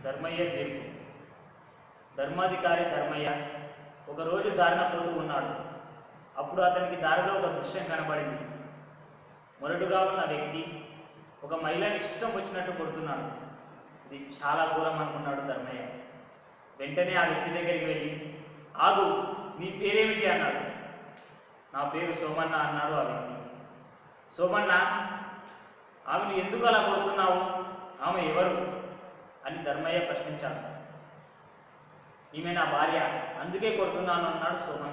ధర్మయ్య తీర్పు ధర్మాధికారి ధర్మయ్య ఒకరోజు దారిన పోతూ ఉన్నాడు అప్పుడు అతనికి దారిలో ఒక దృశ్యం కనబడింది మొరటుగా ఉన్న వ్యక్తి ఒక మహిళని ఇష్టం వచ్చినట్టు కొడుతున్నాడు ఇది చాలా ఘోరం అనుకున్నాడు ధర్మయ్య వెంటనే ఆ వ్యక్తి దగ్గరికి వెళ్ళి ఆగు నీ పేరేమిటి అన్నాడు నా పేరు సోమన్న అన్నాడు ఆ వ్యక్తి సోమన్న ఆమెను ఎందుకు అలా కొడుతున్నావు ఆమె ఎవరు అని ధర్మయ్య ప్రశ్నించాడు ఈమె నా భార్య అందుకే కొడుతున్నాను అన్నాడు సోమన్న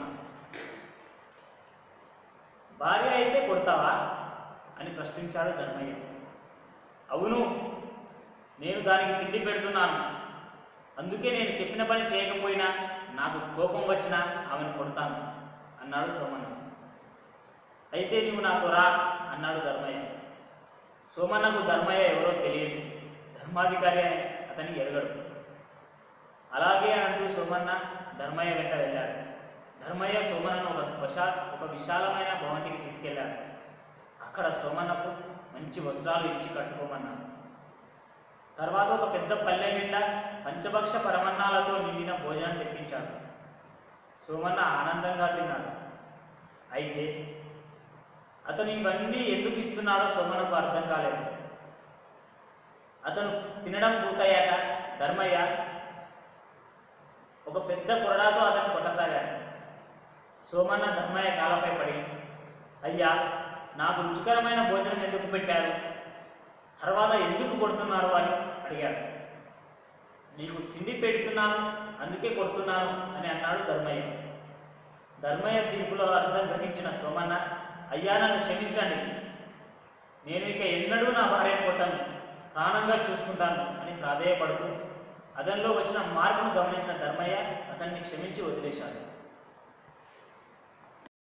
భార్య అయితే కొడతావా అని ప్రశ్నించాడు ధర్మయ్య అవును నేను దానికి తిండి పెడుతున్నాను అందుకే నేను చెప్పిన పని చేయకపోయినా నాకు కోపం వచ్చినా ఆమెను కొడతాను అన్నాడు సోమన్న అయితే నీవు నాతో రా అన్నాడు ధర్మయ్య సోమన్నకు ధర్మయ్య ఎవరో తెలియదు ధర్మాధికారి అని అతని ఎరగడు అలాగే అంటూ సోమన్న ధర్మయ్య వెంట వెళ్ళాడు ధర్మయ్య సోమన్నను ఒక వశా ఒక విశాలమైన భవంతికి తీసుకెళ్ళాడు అక్కడ సోమన్నకు మంచి వస్త్రాలు ఇచ్చి కట్టుకోమన్నాడు తర్వాత ఒక పెద్ద పల్లె నిండా పంచభక్ష పరమన్నాలతో నిండిన భోజనం తెప్పించాడు సోమన్న ఆనందంగా తిన్నాడు అయితే అతను ఇవన్నీ ఎందుకు ఇస్తున్నాడో సోమనకు అర్థం కాలేదు అతను తినడం పూర్తయ్యాక ధర్మయ్య ఒక పెద్ద కొరడాతో అతను కొట్టసాగాడు సోమన్న ధర్మయ్య కాలపై పడి అయ్యా నాకు రుచికరమైన భోజనం ఎందుకు పెట్టారు తర్వాత ఎందుకు కొడుతున్నారు అని అడిగాడు నీకు తిండి పెడుతున్నాను అందుకే కొడుతున్నాను అని అన్నాడు ధర్మయ్య ధర్మయ్య తీర్పులో అర్థం గ్రహించిన సోమన్న అయ్యా నన్ను క్షమించండి నేను ఇక ఎన్నడూ నా భార్యను కొట్టను ప్రాణంగా చూసుకుంటాను అని ప్రాధేయపడుతూ అతనిలో వచ్చిన మార్పును గమనించిన ధర్మయ్య అతన్ని క్షమించి వదిలేశాడు